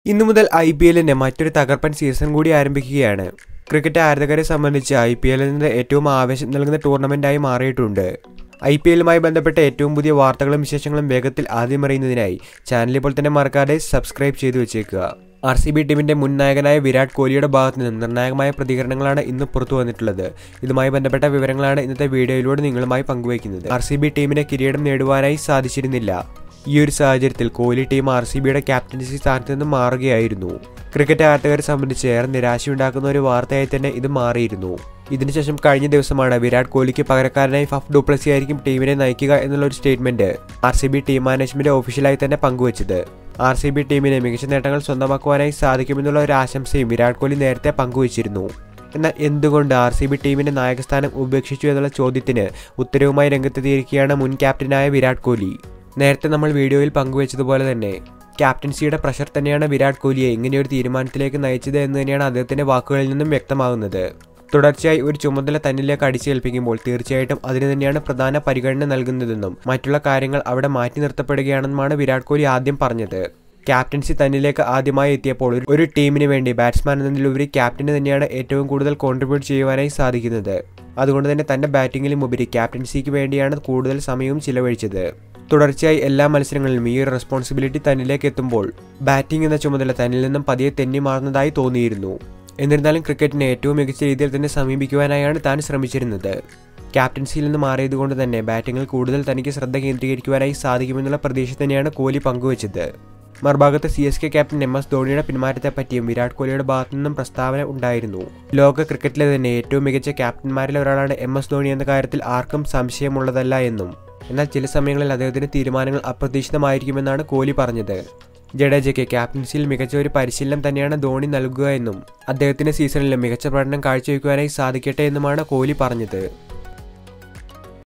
ഇന്നു മുതൽ I P എല്ലിന്റെ മറ്റൊരു തകർപ്പൻ സീസൺ കൂടി ആരംഭിക്കുകയാണ് ക്രിക്കറ്റ് ആരാധകരെ സംബന്ധിച്ച് ഐ പി എല്ലിൽ നിന്ന് ഏറ്റവും ആവേശം നൽകുന്ന ടൂർണമെന്റായി മാറിയിട്ടുണ്ട് ഐ പി എല്ലുമായി ബന്ധപ്പെട്ട ഏറ്റവും പുതിയ വാർത്തകളും വിശേഷങ്ങളും വേഗത്തിൽ ആദ്യം അറിയുന്നതിനായി ചാനൽ ഇപ്പോൾ തന്നെ മറക്കാതെ സബ്സ്ക്രൈബ് ചെയ്തു വെച്ചേക്കുക ആർ സി ബി ടീമിന്റെ മുൻ നായകനായ വിരാട് കോഹ്ലിയുടെ ഭാഗത്തു നിന്നും നിർണായകമായ പ്രതികരണങ്ങളാണ് ഇന്ന് പുറത്തു വന്നിട്ടുള്ളത് ഇതുമായി ബന്ധപ്പെട്ട വിവരങ്ങളാണ് ഇന്നത്തെ വീഡിയോയിലൂടെ നിങ്ങളുമായി പങ്കുവയ്ക്കുന്നത് ആർ സി ബി ടീമിന് കിരീടം നേടുവാനായി സാധിച്ചിരുന്നില്ല ഈ ഒരു സാഹചര്യത്തിൽ കോഹ്ലി ടീം ആർ സി ബിയുടെ ക്യാപ്റ്റൻസി സ്ഥാനത്ത് നിന്ന് മാറുകയായിരുന്നു ക്രിക്കറ്റ് ആരാധകരെ സംബന്ധിച്ച് ഏറെ നിരാശയുണ്ടാക്കുന്ന ഒരു വാർത്തയായി തന്നെ ഇത് മാറിയിരുന്നു ഇതിനുശേഷം കഴിഞ്ഞ ദിവസമാണ് വിരാട് കോഹ്ലിക്ക് പകരക്കാരനായി ഫഫ് ഡുപ്ലസി ആയിരിക്കും ടീമിനെ നയിക്കുക എന്നുള്ള ഒരു statement R C B team management ഒഫീഷ്യലായി തന്നെ പങ്കുവച്ചത് ആർ സി ബി ടീമിന് മികച്ച നേട്ടങ്ങൾ സ്വന്തമാക്കുവാനായി സാധിക്കുമെന്നുള്ള ഒരു ആശംസയും വിരാട് കോഹ്ലി നേരത്തെ പങ്കുവച്ചിരുന്നു എന്നാൽ എന്തുകൊണ്ട് ആർ സി ബി ടീമിന്റെ നായകസ്ഥാനം ഉപേക്ഷിച്ചു എന്നുള്ള ചോദ്യത്തിന് ഉത്തരവുമായി രംഗത്തെത്തിയിരിക്കുകയാണ് മുൻ ക്യാപ്റ്റനായ വിരാട് കോഹ്ലി നേരത്തെ നമ്മൾ വീഡിയോയിൽ പങ്കുവച്ചതുപോലെ തന്നെ ക്യാപ്റ്റൻസിയുടെ പ്രഷർ തന്നെയാണ് വിരാട് കോഹ്ലിയെ ഇങ്ങനെയൊരു തീരുമാനത്തിലേക്ക് നയിച്ചത് എന്ന് തന്നെയാണ് അദ്ദേഹത്തിന്റെ വാക്കുകളിൽ നിന്നും വ്യക്തമാകുന്നത് തുടർച്ചയായി ഒരു ചുമതല തന്നിലേക്ക് അടിച്ചേൽപ്പിക്കുമ്പോൾ തീർച്ചയായിട്ടും അതിന് തന്നെയാണ് പ്രധാന പരിഗണന നൽകുന്നതെന്നും മറ്റുള്ള കാര്യങ്ങൾ അവിടെ മാറ്റി നിർത്തപ്പെടുകയാണെന്നുമാണ് വിരാട് കോഹ്ലി ആദ്യം പറഞ്ഞത് ക്യാപ്റ്റൻസി തന്നിലേക്ക് ആദ്യമായി എത്തിയപ്പോൾ ഒരു- ഒരു ടീമിന് വേണ്ടി ബാറ്റ്സ്മാൻ എന്നതിലുപരി ക്യാപ്റ്റന് തന്നെയാണ് ഏറ്റവും കൂടുതൽ കോൺട്രിബ്യൂട്ട് ചെയ്യുവാനായി സാധിക്കുന്നത് അതുകൊണ്ട് തന്നെ തന്റെ ബാറ്റിംഗിലും ഉപരി ക്യാപ്റ്റൻസിക്ക് വേണ്ടിയാണ് കൂടുതൽ സമയവും ചിലവഴിച്ചത് തുടർച്ചയായി എല്ലാ മത്സരങ്ങളിലും ഈ ഒരു റെസ്പോൺസിബിലിറ്റി തന്നിലേക്ക് എത്തുമ്പോൾ ബാറ്റിംഗ് എന്ന ചുമതല തന്നിൽ നിന്നും പതിയെ തെന്നി മാറുന്നതായി തോന്നിയിരുന്നു എന്നിരുന്നാലും ക്രിക്കറ്റിനെ ഏറ്റവും മികച്ച രീതിയിൽ തന്നെ സമീപിക്കുവാനായാണ് താൻ ശ്രമിച്ചിരുന്നത് ക്യാപ്റ്റൻസിയിൽ നിന്ന് മാറിയതുകൊണ്ട് തന്നെ ബാറ്റിംഗിൽ കൂടുതൽ തനിക്ക് ശ്രദ്ധ കേന്ദ്രീകരിക്കുവാനായി സാധിക്കുമെന്നുള്ള പ്രതീക്ഷ തന്നെയാണ് കോഹ്ലി പങ്കുവച്ചത് മറുഭാഗത്ത് C S K captain M S ധോണിയുടെ പിന്മാറ്റത്തെപ്പറ്റിയും വിരാട് കോഹ്ലിയുടെ ഭാഗത്തു നിന്നും പ്രസ്താവന ഉണ്ടായിരുന്നു ലോക ക്രിക്കറ്റിലെ തന്നെ ഏറ്റവും മികച്ച ക്യാപ്റ്റന്മാരിൽ ഒരാളാണ് എം എസ് ധോണി എന്ന കാര്യത്തിൽ ആർക്കും സംശയമുള്ളതല്ല എന്നും എന്നാൽ ചില സമയങ്ങളിൽ അദ്ദേഹത്തിന്റെ തീരുമാനങ്ങൾ അപ്രതീക്ഷിതമായിരിക്കുമെന്നാണ് കോഹ്ലി പറഞ്ഞത് ജഡേജയ്ക്ക് ക്യാപ്റ്റൻസിയിൽ മികച്ച ഒരു പരിശീലനം തന്നെയാണ് ധോണി നൽകുക എന്നും അദ്ദേഹത്തിന്റെ സീസണിൽ മികച്ച പ്രകടനം കാഴ്ചവെക്കുവാനായി സാധിക്കട്ടെ എന്നുമാണ് കോഹ്ലി പറഞ്ഞത്